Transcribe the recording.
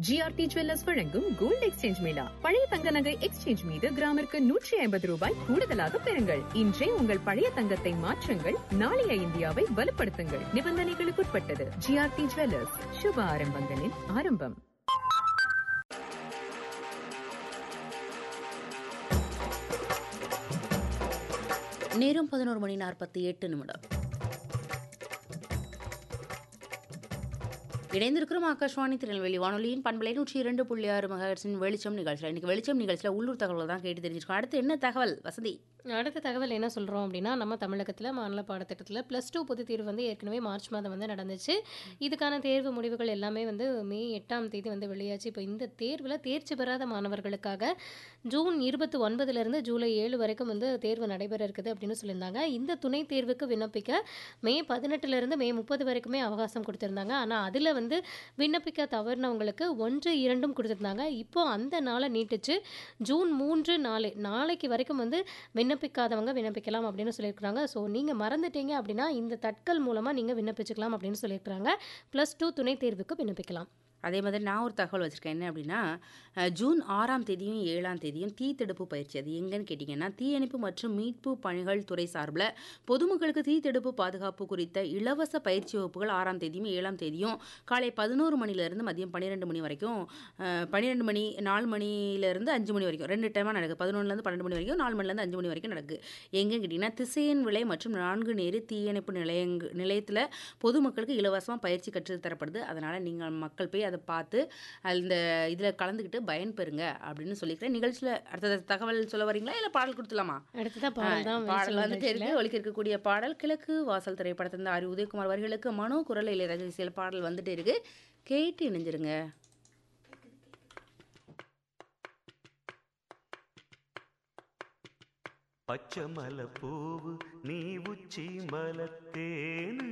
GRT jewellers வழங்கும் gold exchange mela பழைய தங்க நகை எக்ஸ்சேஞ்ச் மீது கிராமிற்கு நூற்றி ஐம்பது ரூபாய் கூடுதலாக பெறுங்கள் இன்றே உங்கள் பழைய தங்கத்தை மாற்றுங்கள் நாளைய இந்தியாவை வலுப்படுத்துங்கள் நிபந்தனைகளுக்குட்பட்டது ஜிஆர்டி ஜுவல்லர்ஸ் சுப ஆரம்பங்களின் ஆரம்பம் நேரம் பதினோரு மணி நாற்பத்தி எட்டு நிமிடம் இணைந்திருக்கிறோம் ஆகாஷ்வாணி திருநெல்வேலி வானொலியின் பண்பலை நூற்றி இரண்டு புள்ளி ஆறு மகர்ஸின் வெளிச்சம் நிகழ்ச்சியில் இன்னைக்கு வெளிச்சம் நிகழ்ச்சியில் உள்ளூர் தகவல் தான் கேட்டு தெரிஞ்சிருக்கோம் அடுத்து என்ன தகவல் வசதி அடுத்த தகவல் என்ன சொல்கிறோம் அப்படின்னா நம்ம தமிழகத்தில் மாநில பாடத்திட்டத்தில் ப்ளஸ் டூ பொதுத் தேர்வு வந்து ஏற்கனவே மார்ச் மாதம் வந்து நடந்துச்சு இதுக்கான தேர்வு முடிவுகள் எல்லாமே வந்து மே எட்டாம் தேதி வந்து வெளியாச்சு இப்போ இந்த தேர்வில் தேர்ச்சி பெறாத மாணவர்களுக்காக ஜூன் இருபத்தி ஒன்பதுலேருந்து ஜூலை ஏழு வரைக்கும் வந்து தேர்வு நடைபெற இருக்குது அப்படின்னு சொல்லியிருந்தாங்க இந்த துணைத் தேர்வுக்கு விண்ணப்பிக்க மே பதினெட்டுலேருந்து மே முப்பது வரைக்குமே அவகாசம் கொடுத்துருந்தாங்க ஆனால் அதில் வந்து விண்ணப்பிக்க தவறினவங்களுக்கு ஒன்று இரண்டும் கொடுத்துருந்தாங்க இப்போ அந்த நாளை நீட்டிச்சு ஜூன் மூன்று நாலு நாளைக்கு வரைக்கும் வந்து விண்ணப்பிக்காதவங்க விண்ணப்பிக்கலாம் அப்படின்னு சொல்லியிருக்கிறாங்க ஸோ நீங்கள் மறந்துட்டீங்க அப்படின்னா இந்த தட்கல் மூலமாக நீங்கள் விண்ணப்பிச்சுக்கலாம் அப்படின்னு சொல்லியிருக்கிறாங்க ப்ளஸ் டூ துணைத் தேர்வுக்கு விண்ணப்பிக்கலாம் அதே மாதிரி நான் ஒரு தகவல் வச்சுருக்கேன் என்ன அப்படின்னா அஹ், ஜூன் ஆறாம் தேதியும் ஏழாம் தேதியும் தீ தடுப்பு பயிற்சி அது எங்கன்னு கேட்டிங்கன்னா தீயணைப்பு மற்றும் மீட்பு பணிகள் துறை சார்பில் பொதுமக்களுக்கு தீ தடுப்பு பாதுகாப்பு குறித்த இலவச பயிற்சி வகுப்புகள் ஆறாம் தேதியும் ஏழாம் தேதியும் காலை பதினோரு மணிலேருந்து மதியம் பன்னிரெண்டு மணி வரைக்கும் அஹ், பன்னிரெண்டு மணி நாலு மணிலேருந்து அஞ்சு மணி வரைக்கும் ரெண்டு டைமாக நடக்குது பதினொன்றுலேருந்து பன்னெண்டு மணி வரைக்கும் நாலு மணிலேருந்து அஞ்சு மணி வரைக்கும் நடக்குது எங்கன்னு கேட்டிங்கன்னா திசையன் விலை மற்றும் நான்கு நேரு தீயணைப்பு நிலையங்க நிலையத்தில் பொதுமக்களுக்கு இலவசமாக பயிற்சி கற்றுத் தரப்படுது அதனால் நீங்கள் மக்கள் போய் அதை பார்த்து அந்த இதில் கலந்துக்கிட்டு பயன்பெறுங்க அப்படின்னு சொல்லிக்கிறேன் நிகழ்ச்சியில் அடுத்த தகவல் சொல்ல வரீங்களா இல்லை பாடல் கொடுத்துலாமா அடுத்ததான் பாடல் தான் பாடல் வந்துட்டு இருக்கு ஒலிக்க இருக்கக்கூடிய பாடல் கிழக்கு வாசல் திரைப்படத்திலிருந்து ஆரி உதயகுமார் வரிகளுக்கு மனோ குரல் இளையராஜா இசையில் பாடல் வந்துட்டு இருக்கு கேட்டு இணைஞ்சிருங்க പച്ചമല പൂവ് നീ ഉച്ചി മലത്തേന്